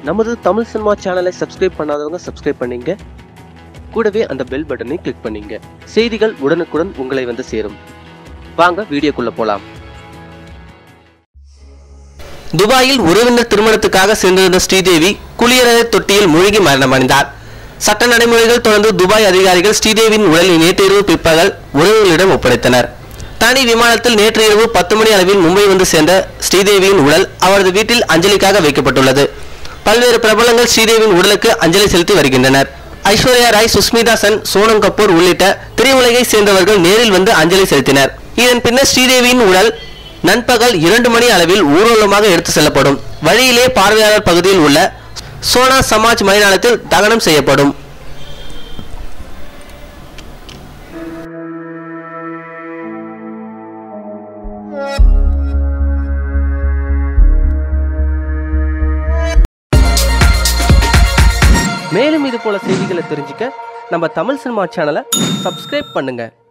நமது தமிழ் சினிமா சேனலை சப்ஸ்கிரைப் பண்ணாதவங்க சப்ஸ்கிரைப் பண்ணீங்க கூடவே அந்த பெல் பட்டனை கிளிக் பண்ணீங்க செய்திகள் உடனுக்குடன் உங்களை வந்து சேரும் வாங்க வீடியோக்குள்ள போலாம் துபாயில் உறவினர் திருமணத்துக்காக சென்றிருந்த ஸ்ரீதேவி குளியலறை தொட்டியில் மூழ்கி மரணமடைந்தார் சட்ட நடைமுறைகள் தொடர்ந்து துபாய் அதிகாரிகள் ஸ்ரீதேவியின் உடலை நேற்று இரவு பிற்பகல் உறவினர்களிடம் ஒப்படைத்தனர் தனி விமானத்தில் நேற்று இரவு பத்து மணி அளவில் மும்பை வந்து சேர்ந்த ஸ்ரீதேவியின் உடல் அவரது வீட்டில் அஞ்சலிக்காக வைக்கப்பட்டுள்ளது பல்வேறு பிரபலங்கள் ஸ்ரீதேவியின் உடலுக்கு அஞ்சலி செலுத்தி வருகின்றனர் ஐஸ்வர்யா ராய் சுஸ்மிதா சென் சோனம் கபூர் உள்ளிட்ட திரையுலகை சேர்ந்தவர்கள் நேரில் வந்து அஞ்சலி செலுத்தினர் இதன் பின்னர் ஸ்ரீதேவியின் உடல் நண்பகல் இரண்டு மணி அளவில் ஊர்வலமாக எடுத்து செல்லப்படும் வழியிலே பார்வையாளர் பகுதியில் உள்ள சோனா சமாஜ் மைதானத்தில் தகனம் செய்யப்படும் மேலும் இது போல செய்திகளை தெரிஞ்சுக்க நம்ம தமிழ் சினிமா சேனலை சப்ஸ்கிரைப் பண்ணுங்க